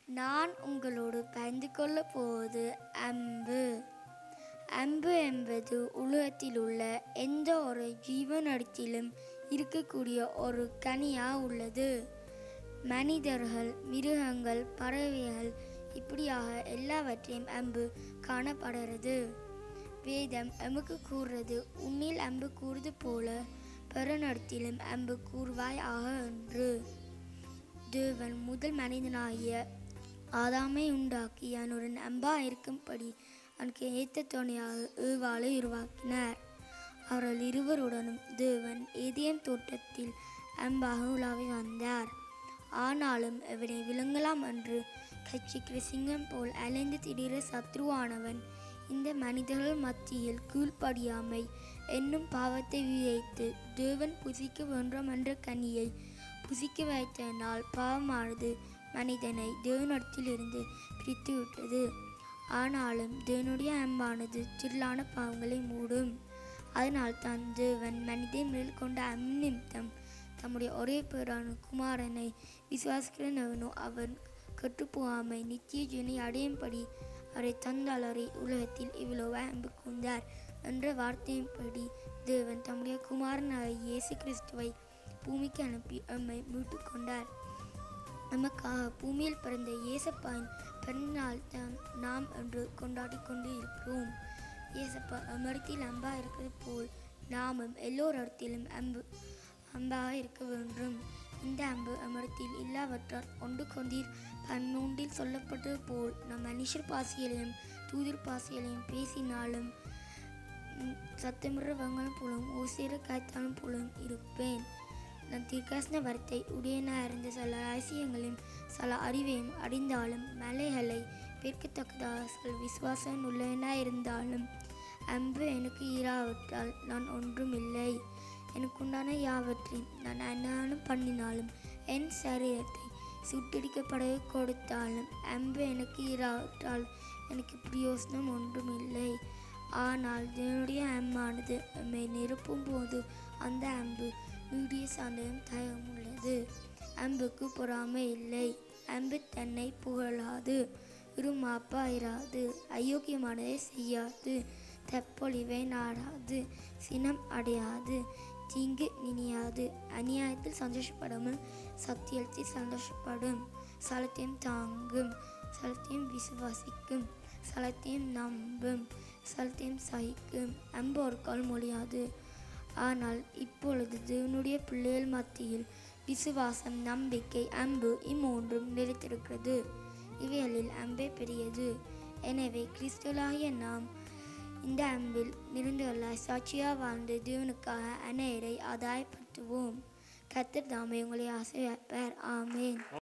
நான் உங்களோடு பகிர்ந்து கொள்ளப் போவது அம்பு அம்பு என்பது உலகத்தில் உள்ள எந்த ஒரு ஜீவனிடத்திலும் இருக்கக்கூடிய ஒரு கனியா உள்ளது மனிதர்கள் மிருகங்கள் பறவைகள் இப்படியாக எல்லாவற்றையும் அம்பு காணப்படுகிறது வேதம் எமக்கு கூறுறது உன்னில் அம்பு கூறுது போல பெருநடத்திலும் அம்பு கூறுவாய் ஆக என்று தேவன் முதல் மனிதனாகிய ஆதாமை உண்டாக்கி அவனுடன் அம்பா இருக்கும்படி அவனுக்கு ஏத்த துணையாக ஏவாளை உருவாக்கினார் அவர்கள் இருவருடனும் தேவன் ஏதேன் தோட்டத்தில் அம்பாக உலாவி வந்தார் ஆனாலும் அவனை விழுங்கலாம் என்று கட்சிக்கிற சிங்கம் போல் அலைந்து திடீர சத்ருவானவன் இந்த மனிதர்கள் மத்தியில் கீழ்ப்படியாமை என்னும் பாவத்தை விதைத்து தேவன் புசிக்க வேண்டும் என்ற கனியை புசிக்க வைத்தனால் பாவமானது மனிதனை தேவனிடத்திலிருந்து பிரித்து விட்டது ஆனாலும் தேவனுடைய அன்பானது திரளான பாவங்களை மூடும் அதனால் தான் தேவன் மனிதன் மேல் கொண்ட அந்நிமித்தம் தம்முடைய ஒரே பேரான குமாரனை விசுவாசிக்கிறவனோ அவன் கெட்டுப்போகாமை நித்திய ஜீவனை அடையும்படி அவரை தந்தாளரை உலகத்தில் இவ்வளவு அன்பு கூர்ந்தார் என்ற வார்த்தையின்படி தேவன் தம்முடைய குமாரனாகிய இயேசு கிறிஸ்துவை பூமிக்கு அனுப்பி எம்மை மீட்டு கொண்டார் நமக்காக பூமியில் பிறந்த இயேசப்பாவின் பிறந்தநாள் தான் நாம் என்று கொண்டாடி கொண்டு இருக்கிறோம் இயேசப்பா அம்மிடத்தில் அம்பா இருக்கிறது போல் நாமும் எல்லோரிடத்திலும் அம்பு அம்பாக இருக்க வேண்டும் இந்த அம்பு அமிர்தத்தில் இல்லாவற்றால் ஒன்று கொண்டீர் பன்னூண்டில் சொல்லப்பட்டது போல் நம் மனுஷர் பாசிகளையும் தூதிர் பாசிகளையும் பேசினாலும் ம், சத்தமிடுற வங்களும் போலும் ஓசிற காய்த்தாலும் போலும் இருப்பேன் நான் தீர்க்காசன வரத்தை உடையனாக இருந்த சில ரகசியங்களையும் சில அறிவையும் அறிந்தாலும் மலைகளை பெருக்கத்தக்கதாக சில விசுவாசம் உள்ளவனாக இருந்தாலும் அன்பு எனக்கு ஈராவிட்டால் நான் ஒன்றுமில்லை எனக்குண்டான யாவற்றையும் நான் அன்னாலும் பண்ணினாலும் என் சரீரத்தை சுட்டடிக்கப்பட கொடுத்தாலும் அன்பு எனக்கு ஈராவிட்டால் எனக்கு பிரயோசனம் ஒன்றுமில்லை ஆனால் தேவனுடைய அம்பானது நம்மை நிரப்பும் போது அந்த அம்பு நீடிய சாந்தம் தயவும் உள்ளது அம்புக்கு பொறாமை இல்லை அம்பு தன்னை புகழாது இருமாப்பா இராது அயோக்கியமானதை செய்யாது தப்பொழிவை நாடாது சினம் அடையாது தீங்கு நினையாது அநியாயத்தில் சந்தோஷப்படாமல் சத்தியத்தில் சந்தோஷப்படும் சலத்தையும் தாங்கும் சலத்தையும் விசுவாசிக்கும் சலத்தையும் நம்பும் சலத்தையும் சகிக்கும் அம்பு ஒரு கால் மொழியாது ஆனால் இப்பொழுது தேவனுடைய பிள்ளைகள் மத்தியில் விசுவாசம் நம்பிக்கை அன்பு இம்மூன்றும் நிலைத்திருக்கிறது இவைகளில் அம்பே பெரியது எனவே கிறிஸ்துவலாகிய நாம் இந்த அன்பில் நிறந்துள்ள சாட்சியா வாழ்ந்து தேவனுக்காக அநேரை ஆதாயப்படுத்துவோம் கத்தர் தாமே உங்களை ஆசையாப்பார் ஆமேன்